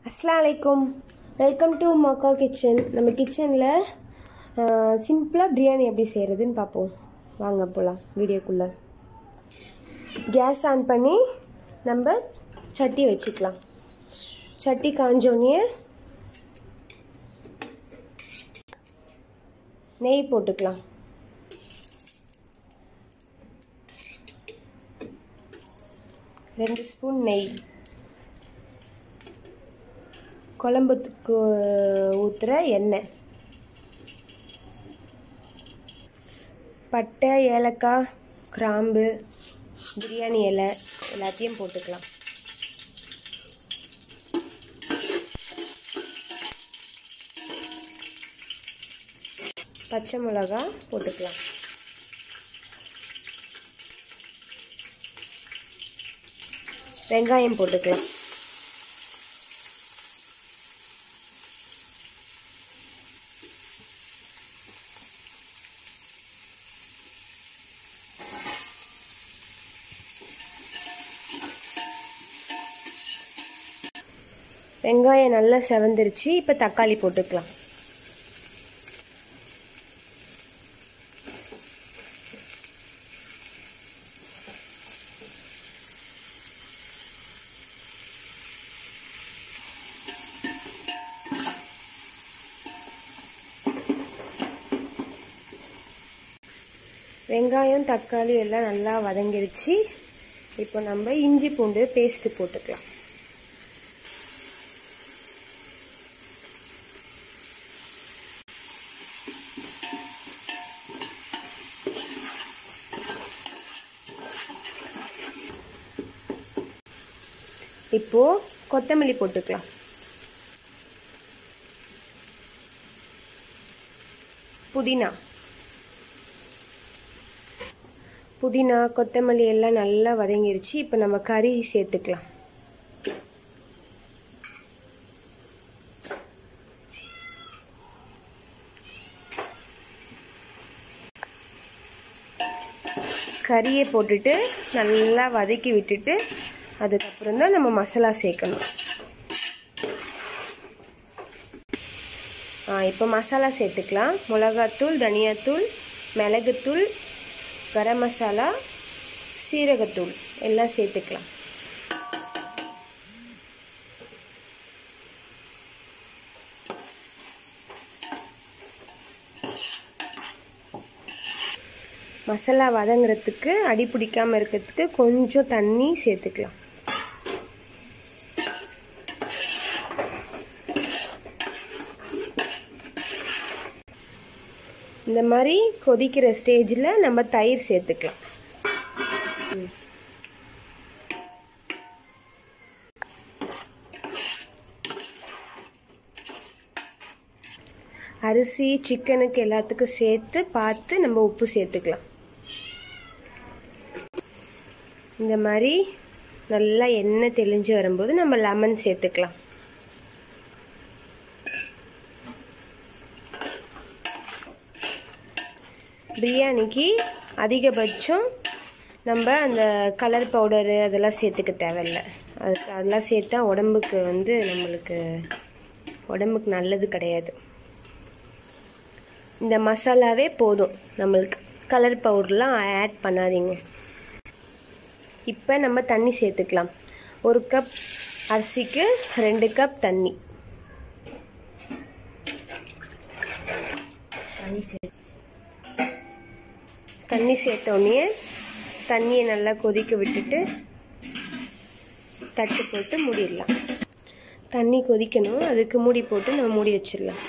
அஸ்லாம் வலைக்கும் welcome to Mecca kitchen நம்ம கிச்சனில் சிம்பிளாக பிரியாணி எப்படி செய்கிறதுன்னு பார்ப்போம் வாங்க போகலாம் வீடியோக்குள்ளே கேஸ் ஆன் பண்ணி நம்ம சட்டி வச்சுக்கலாம் சட்டி காஞ்சோடனே நெய் போட்டுக்கலாம் ரெண்டு ஸ்பூன் நெய் குழம்புக்கு ஊற்றுற எண்ணெய் பட்டை ஏலக்காய் கிராம்பு பிரியாணி இலை எல்லாத்தையும் போட்டுக்கலாம் பச்சை மிளகா போட்டுக்கலாம் வெங்காயம் போட்டுக்கலாம் வெங்காயம் நல்லா செவந்துருச்சு இப்போ தக்காளி போட்டுக்கலாம் வெங்காயம் தக்காளி எல்லாம் நல்லா வதங்கிருச்சு இப்போ நம்ம இஞ்சி பூண்டு பேஸ்ட்டு போட்டுக்கலாம் இப்போ கொத்தமல்லி போட்டுக்கலாம் புதினா புதினா கொத்தமல்லி எல்லாம் நல்லா வதங்கிருச்சு இப்போ நம்ம கறி சேர்த்துக்கலாம் கறியை போட்டுட்டு நல்லா வதக்கி விட்டுட்டு அதுக்கப்புறம் தான் நம்ம மசாலா சேர்க்கணும் இப்போ மசாலா சேர்த்துக்கலாம் மிளகாத்தூள் தனியாத்தூள் மிளகுத்தூள் கரம் மசாலா சீரகத்தூள் எல்லாம் சேர்த்துக்கலாம் மசாலா வதங்குறதுக்கு அடி பிடிக்காமல் இருக்கிறதுக்கு கொஞ்சம் தண்ணி சேர்த்துக்கலாம் இந்த மாதிரி கொதிக்கிற ஸ்டேஜில் நம்ம தயிர் சேர்த்துக்கலாம் அரிசி சிக்கனுக்கு எல்லாத்துக்கும் சேர்த்து பார்த்து நம்ம உப்பு சேர்த்துக்கலாம் இந்த மாதிரி நல்லா எண்ணெய் தெளிஞ்சு வரும்போது நம்ம லெமன் சேர்த்துக்கலாம் பிரியாணிக்கு அதிகபட்சம் நம்ம அந்த கலர் பவுடரு அதெல்லாம் சேர்த்துக்க தேவையில்ல அது அதெல்லாம் சேர்த்தா உடம்புக்கு வந்து நம்மளுக்கு உடம்புக்கு நல்லது கிடையாது இந்த மசாலாவே போதும் நம்மளுக்கு கலர் பவுடர்லாம் ஆட் பண்ணாதீங்க இப்போ நம்ம தண்ணி சேர்த்துக்கலாம் ஒரு கப் அரிசிக்கு ரெண்டு கப் தண்ணி தண்ணி சே தண்ணி சேர்த்தோடனே தண்ணியை நல்லா கொதிக்க விட்டுட்டு தட்டு போட்டு மூடிடலாம் தண்ணி கொதிக்கணும் அதுக்கு மூடி போட்டு நம்ம மூடி வச்சிடலாம்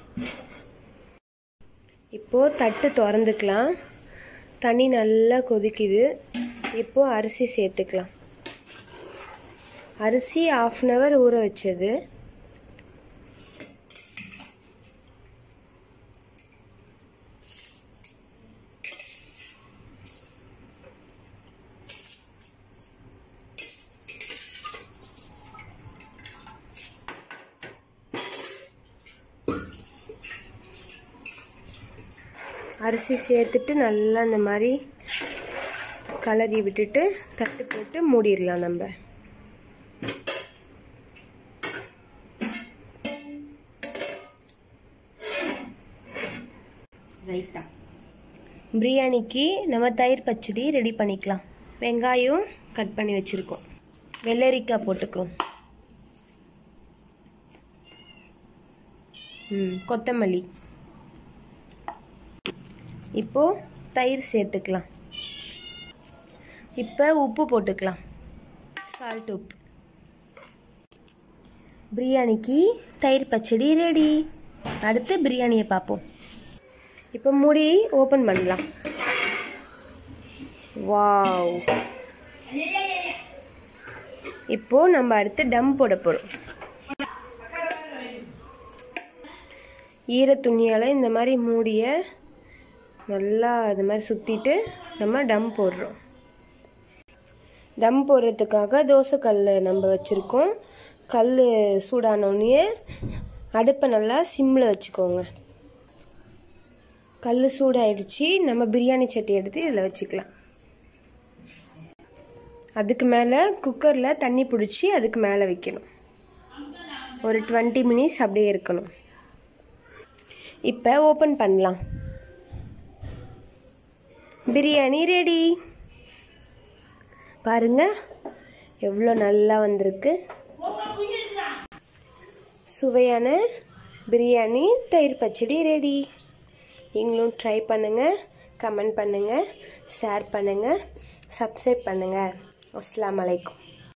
இப்போது தட்டு திறந்துக்கலாம் தண்ணி நல்லா கொதிக்குது இப்போது அரிசி சேர்த்துக்கலாம் அரிசி ஆஃப் அன் ஹவர் ஊற வச்சது அரிசி சேர்த்துட்டு நல்லா இந்த மாதிரி கலரி விட்டுட்டு தட்டு போட்டு மூடிடலாம் நம்ம ரைத்தா பிரியாணிக்கு நம்ம தயிர் பச்சடி ரெடி பண்ணிக்கலாம் வெங்காயம் கட் பண்ணி வச்சுருக்கோம் வெள்ளரிக்காய் போட்டுக்கிறோம் ம் கொத்தமல்லி இப்போ தயிர் சேர்த்துக்கலாம் இப்போ உப்பு போட்டுக்கலாம் சால்ட் உப்பு பிரியாணிக்கு தயிர் பச்சடி ரெடி அடுத்து பிரியாணியை பார்ப்போம் இப்போ மூடி ஓப்பன் பண்ணலாம் வாவ் இப்போ நம்ம அடுத்து டம் போட போகிறோம் ஈர துணியால் இந்த மாதிரி மூடிய நல்லா இது மாதிரி சுற்றிட்டு நம்ம டம் போடுறோம் டம் போடுறதுக்காக தோசைக்கல் நம்ம வச்சுருக்கோம் கல் சூடானோடனே அடுப்பை நல்லா சிம்மில் வச்சுக்கோங்க கல் சூடாயிடுச்சு நம்ம பிரியாணி சட்டி எடுத்து இதில் வச்சுக்கலாம் அதுக்கு மேலே குக்கரில் தண்ணி பிடிச்சி அதுக்கு மேலே வைக்கணும் ஒரு டுவெண்ட்டி மினிட்ஸ் அப்படியே இருக்கணும் இப்போ ஓப்பன் பண்ணலாம் பிரியாணி ரெடி பாருங்க எவ்வளோ நல்லா வந்திருக்கு சுவையான பிரியாணி தயிர் பச்சடி ரெடி நீங்களும் ட்ரை பண்ணுங்கள் கமெண்ட் பண்ணுங்கள் ஷேர் பண்ணுங்கள் சப்ஸ்கிரைப் பண்ணுங்கள் அஸ்லாம் வலைக்கும்